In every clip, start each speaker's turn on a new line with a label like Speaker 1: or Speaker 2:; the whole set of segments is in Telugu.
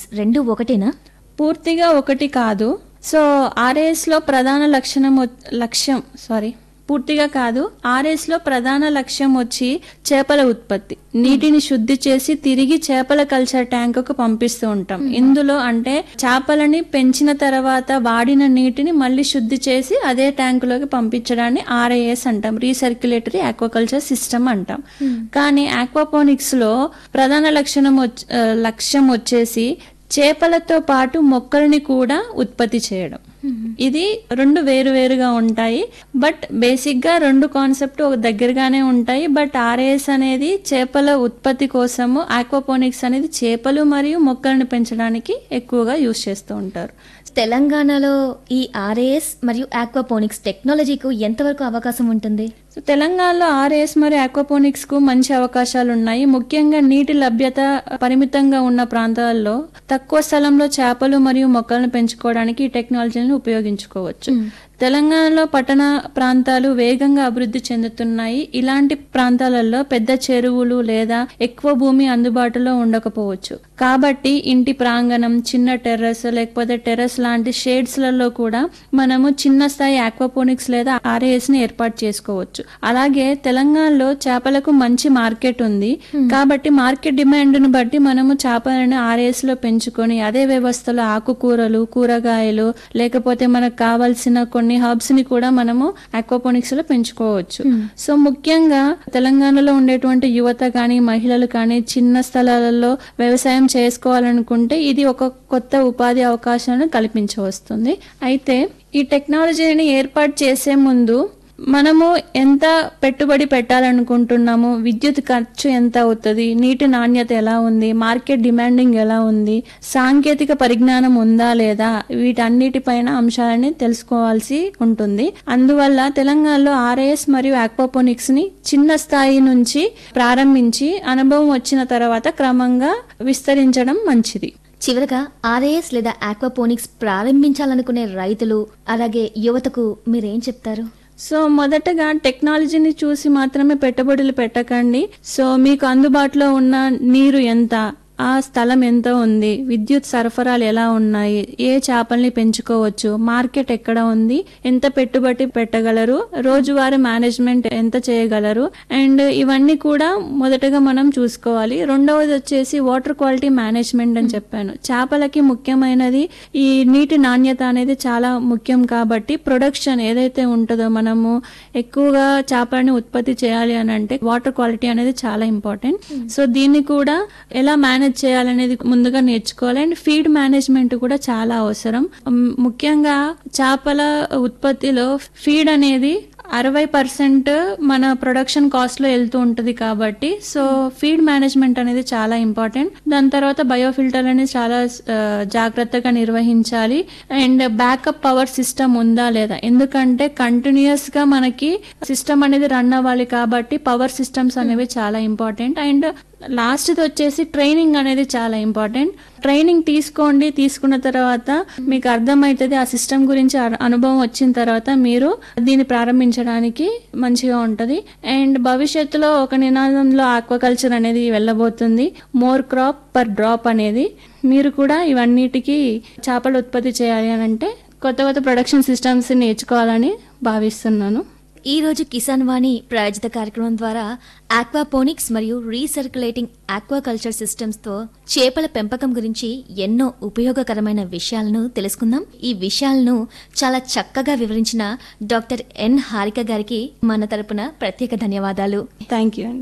Speaker 1: రెండు ఒకటేనా
Speaker 2: పూర్తిగా ఒకటి కాదు సో ఆర్ఏఎస్ లో ప్రధాన లక్షణం వచ్- లక్ష్యం సారీ పూర్తిగా కాదు ఆర్ఎస్ లో ప్రధాన లక్ష్యం వచ్చి చేపల ఉత్పత్తి నీటిని శుద్ధి చేసి తిరిగి చేపల కల్చర్ ట్యాంకుకు పంపిస్తూ ఉంటాం ఇందులో అంటే చేపలని పెంచిన తర్వాత వాడిన నీటిని మళ్ళీ శుద్ధి చేసి అదే ట్యాంకులోకి పంపించడాన్ని ఆర్ఐఎస్ అంటాం రీసర్క్యులేటరీ ఆక్వాకల్చర్ సిస్టమ్ అంటాం కానీ ఆక్వాపోనిక్స్ లో ప్రధాన లక్షణం వచ్- ఆ, లక్ష్యం వచ్చేసి చేపలతో పాటు మొక్కల్ని కూడా ఉత్పత్తి చేయడం ఇది రెండు వేరు వేరుగా ఉంటాయి బట్ బేసిక్ గా రెండు కాన్సెప్ట్ ఒక దగ్గరగానే ఉంటాయి బట్ ఆర్ఏఎస్ అనేది చేపల ఉత్పత్తి కోసము ఆక్వాపోనిక్స్ అనేది చేపలు మరియు మొక్కల్ని పెంచడానికి ఎక్కువగా యూజ్ చేస్తూ ఉంటారు
Speaker 1: తెలంగాణలో ఈ ఆర్ఏఎస్ మరియు ఆక్వాపోనిక్స్ టెక్నాలజీకు ఎంతవరకు అవకాశం ఉంటుంది
Speaker 2: సో తెలంగాణలో ఆర్ఏఎస్ మరియు ఆక్వాపోనిక్స్ కు మంచి అవకాశాలు ఉన్నాయి ముఖ్యంగా నీటి లభ్యత పరిమితంగా ఉన్న ప్రాంతాల్లో తక్కువ స్థలంలో చేపలు మరియు మొక్కలను పెంచుకోవడానికి ఈ టెక్నాలజీని ఉపయోగించుకోవచ్చు తెలంగాణలో పట్టణ ప్రాంతాలు వేగంగా అభివృద్ధి చెందుతున్నాయి ఇలాంటి ప్రాంతాలలో పెద్ద చెరువులు లేదా ఎక్కువ భూమి అందుబాటులో ఉండకపోవచ్చు కాబట్టి ఇంటి ప్రాంగణం చిన్న టెర్రస్ లేకపోతే టెర్రస్ లాంటి షేడ్స్ లలో కూడా మనము చిన్న స్థాయి ఆక్వాపోనిక్స్ లేదా ఆర్ఏఎస్ ని ఏర్పాటు చేసుకోవచ్చు అలాగే తెలంగాణలో చేపలకు మంచి మార్కెట్ ఉంది కాబట్టి మార్కెట్ డిమాండ్ ను బట్టి మనము చేపలను ఆర్ఏఎస్ లో పెంచుకొని అదే వ్యవస్థలో ఆకుకూరలు కూరగాయలు లేకపోతే మనకు కావాల్సిన కొన్ని హర్బ్స్ ని కూడా మనము ఆక్వాపోనిక్స్ లో పెంచుకోవచ్చు సో ముఖ్యంగా తెలంగాణలో ఉండేటువంటి యువత కానీ మహిళలు కానీ చిన్న స్థలాలలో వ్యవసాయం చేసుకోవాలనుకుంటే ఇది ఒక కొత్త ఉపాధి అవకాశాలను కల్పించవస్తుంది అయితే ఈ టెక్నాలజీని ఏర్పాటు చేసే ముందు మనము ఎంత పెట్టుబడి పెట్టాలనుకుంటున్నాము విద్యుత్ ఖర్చు ఎంత అవుతుంది నీటి నాణ్యత ఎలా ఉంది మార్కెట్ డిమాండింగ్ ఎలా ఉంది సాంకేతిక పరిజ్ఞానం ఉందా లేదా వీటన్నిటిపైన అంశాలని తెలుసుకోవాల్సి ఉంటుంది అందువల్ల తెలంగాణలో ఆర్ఏఎస్ మరియు ఆక్వాపోనిక్స్ ని చిన్న స్థాయి నుంచి ప్రారంభించి అనుభవం వచ్చిన తర్వాత క్రమంగా విస్తరించడం మంచిది
Speaker 1: చివరగా ఆర్ఏఎస్ లేదా ఆక్వాపోనిక్స్ ప్రారంభించాలనుకునే రైతులు అలాగే యువతకు మీరేం చెప్తారు
Speaker 2: సో మొదటగా టెక్నాలజీని చూసి మాత్రమే పెట్టుబడులు పెట్టకండి సో మీకు అందుబాటులో ఉన్న నీరు ఎంత ఆ స్థలం ఎంత ఉంది విద్యుత్ సరఫరాలు ఎలా ఉన్నాయి ఏ చేపల్ని పెంచుకోవచ్చు మార్కెట్ ఎక్కడ ఉంది ఎంత పెట్టుబడి పెట్టగలరు రోజువారీ మేనేజ్మెంట్ ఎంత చేయగలరు అండ్ ఇవన్నీ కూడా మొదటగా మనం చూసుకోవాలి రెండవది వచ్చేసి వాటర్ క్వాలిటీ మేనేజ్మెంట్ అని చెప్పాను చేపలకి ముఖ్యమైనది ఈ నీటి నాణ్యత అనేది చాలా ముఖ్యం కాబట్టి ప్రొడక్షన్ ఏదైతే ఉంటుందో మనము ఎక్కువగా చేపలని ఉత్పత్తి చేయాలి అని అంటే వాటర్ క్వాలిటీ అనేది చాలా ఇంపార్టెంట్ సో దీన్ని కూడా ఎలా మేనేజ్ చేయాలనేది ముందుగా నేర్చుకోవాలి అండ్ ఫీడ్ మేనేజ్మెంట్ కూడా చాలా అవసరం మ్, ముఖ్యంగా చేపల ఉత్పత్తిలో ఫీడ్ అనేది అరవై పర్సెంట్ మన ప్రొడక్షన్ కాస్ట్ లో వెళ్తూ ఉంటుంది కాబట్టి సో ఫీడ్ మేనేజ్మెంట్ అనేది చాలా ఇంపార్టెంట్ దాని తర్వాత బయోఫిల్టర్ అనేది చాలా ఆ, జాగ్రత్తగా నిర్వహించాలి అండ్ బ్యాకప్ పవర్ సిస్టమ్ ఉందా లేదా ఎందుకంటే కంటిన్యూస్ గా మనకి సిస్టమ్ అనేది రన్ అవ్వాలి కాబట్టి పవర్ సిస్టమ్స్ అనేవి చాలా ఇంపార్టెంట్ అండ్ లాస్ట్ వచ్చేసి ట్రైనింగ్ అనేది చాలా ఇంపార్టెంట్ ట్రైనింగ్ తీసుకోండి తీసుకున్న తర్వాత మీకు అర్థమవుతుంది ఆ సిస్టమ్ గురించి అ- అనుభవం వచ్చిన తర్వాత మీరు దీన్ని ప్రారంభించడానికి మంచిగా ఉంటది అండ్ భవిష్యత్తులో ఒక నినాదంలో ఆక్వాకల్చర్ అనేది వెళ్ళబోతుంది మోర్ క్రాప్ పర్ డ్రాప్ అనేది మీరు కూడా ఇవన్నిటికీ చేపలు ఉత్పత్తి చేయాలి అని అంటే కొత్త కొత్త ప్రొడక్షన్ సిస్టమ్స్ నేర్చుకోవాలని భావిస్తున్నాను
Speaker 1: ఈ రోజు కిసాన్ వాణి ప్రాయోజిత కార్యక్రమం ద్వారా ఆక్వాపోనిక్స్ మరియు రీసర్క్యులేటింగ్ ఆక్వాకల్చర్ సిస్టమ్స్ తో చేపల పెంపకం గురించి ఎన్నో ఉపయోగకరమైన విషయాలను తెలుసుకుందాం ఈ విషయాలను చాలా చక్కగా వివరించిన డాక్టర్ ఎన్ హారిక గారికి మన తరపున ప్రత్యేక ధన్యవాదాలు
Speaker 2: థ్యాంక్ యూ అండి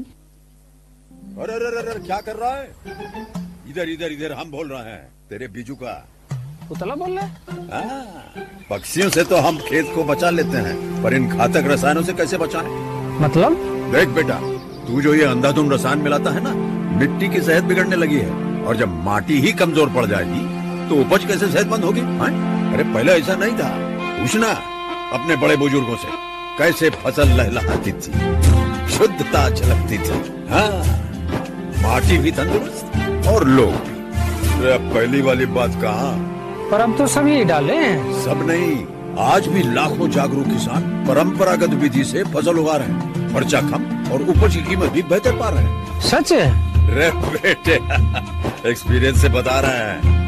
Speaker 3: अरे अरे अरे अरे, क्या कर रहा है इधर इधर इधर हम बोल रहे हैं तेरे बीजू का
Speaker 4: उतला बोल रहा है
Speaker 3: हाँ, पक्षियों से तो हम खेत को बचा लेते हैं पर इन घातक रसायनों से कैसे बचाएं?
Speaker 4: मतलब
Speaker 3: देख बेटा तू जो ये अंधाधुंध रसायन मिलाता है ना मिट्टी की सेहत बिगड़ने लगी है और जब माटी ही कमजोर पड़ जाएगी तो उपज कैसे सेहतमंद होगी हाँ? अरे पहले ऐसा नहीं था पूछना अपने बड़े बुजुर्गों से कैसे फसल लहलहाती थी शुद्धता झलकती थी हाँ माटी भी तंदुरुस्त और लोग भी अरे अब पहली वाली बात कहाँ
Speaker 4: पर अब तो सभी डाले हैं
Speaker 3: सब नहीं आज भी लाखों जागरूक किसान परंपरागत विधि से फसल उगा रहे हैं खर्चा कम और उपज की कीमत भी बेहतर पा रहे हैं
Speaker 4: सच है
Speaker 3: रे बेटे एक्सपीरियंस से बता रहे हैं